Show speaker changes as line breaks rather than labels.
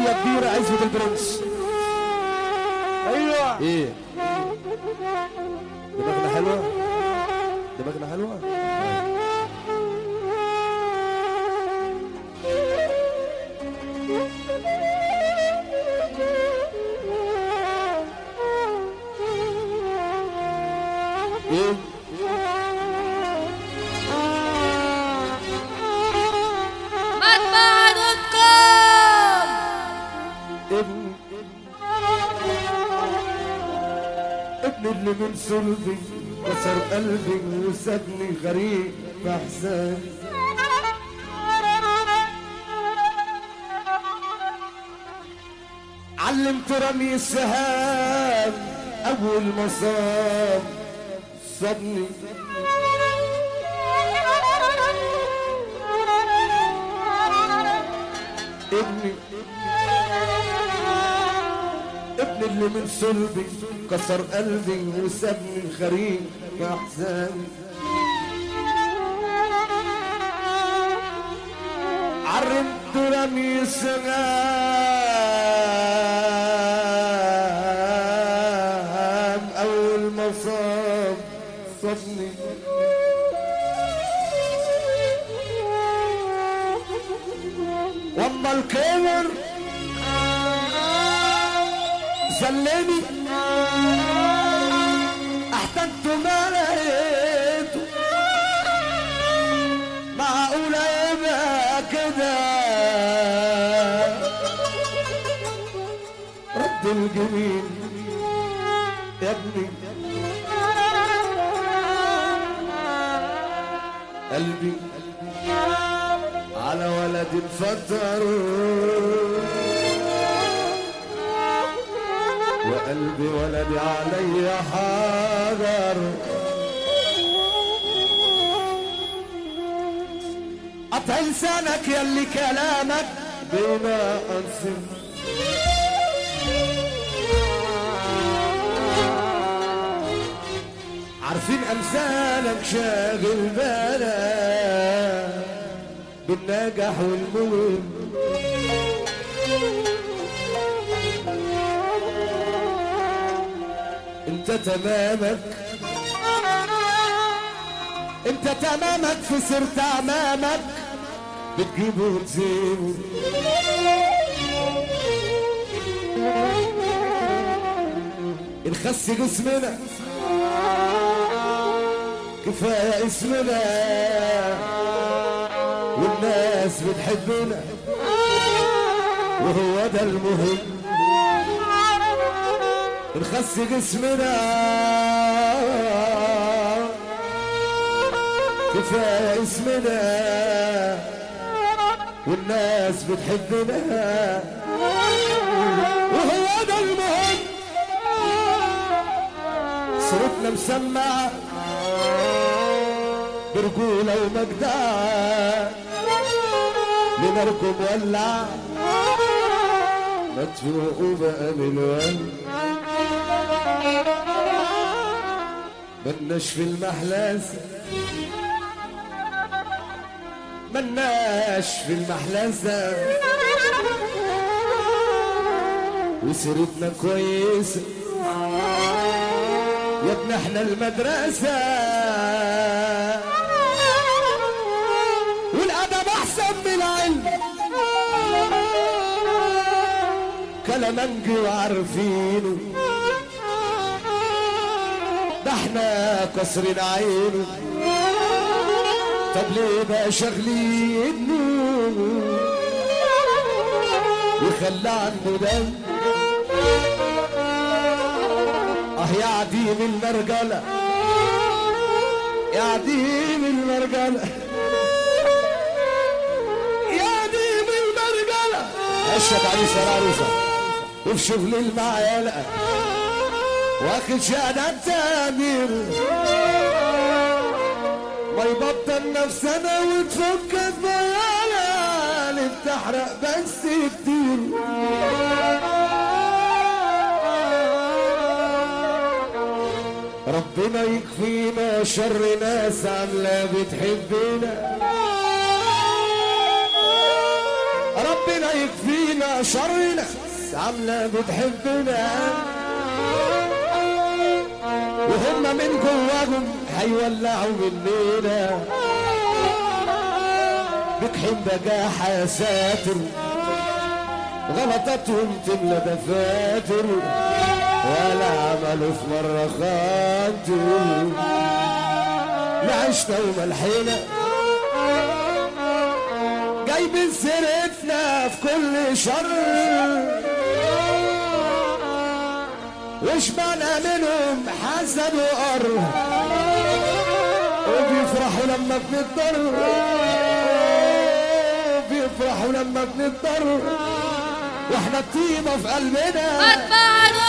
يا كبيرة عزبة البرنس
ايوه
ايه دماغنا حلوة دماغنا حلوة ايه
مطبعة دوت كوم
ابن ابن اللي من صلبي كسر قلبي وسابني غريب في احساسي علمت رمي السهام اول ما صاب صابني ابني ابن اللي من صلبي كسر قلبي وسابني غريب في احزاني عرمت رمي السلام اول ما صاب صابني واما الكبر زلني احتجت ما لقيته معقولة يبقى كده رد الجميل يا ابني قلبي على ولد انفطر وقلبي ولدي علي حاضر قطع لسانك يلي كلامك بما انسم عارفين امثالك شاغل بالك بالنجاح والمهم انت تمامك انت تمامك في سرت امامك بتجيبه وتزيبه نخسي جسمنا كفايه اسمنا والناس بتحبنا وهو ده المهم نخسي جسمنا كفايه اسمنا والناس بتحبنا وهو ده المهم صوتنا مسمع برجولة ومجدع لنركب ولع مدفوق بقى من ولع ملناش في المحلاسة ملناش في المحلاسة وسيرتنا كويسة يا ابن احنا المدرسة والأدب أحسن من العلم كلامنجي وعارفينه ده احنا كسرين عينه طب ليه بقى شاغلينه وخلى عنه دم اه يا عديم المرجلة يا عديم المرجلة يا عديم المرجلة اشهد عليه سنة عروسة وفي شغل المعيلة واخد شهادة تامير ما يبطل نفسنا وتفك الضيالة اللي بتحرق بس كتير ربنا يكفينا شر ناس عاملة بتحبنا ربنا يكفينا فينا شرنا عاملة بتحبنا وهم من جواهم هيولعوا مننا بكحين بجاحة يا ساتر غلطتهم تملى دفاتر ولا عملوا في مرة خاطر لا عشنا وملحنا جايبين سيرتنا في كل شر وش معنى منهم حسد وقر وبيفرحوا لما بنضطر بيفرحوا لما بنضطر واحنا الطيبة في قلبنا
اتبع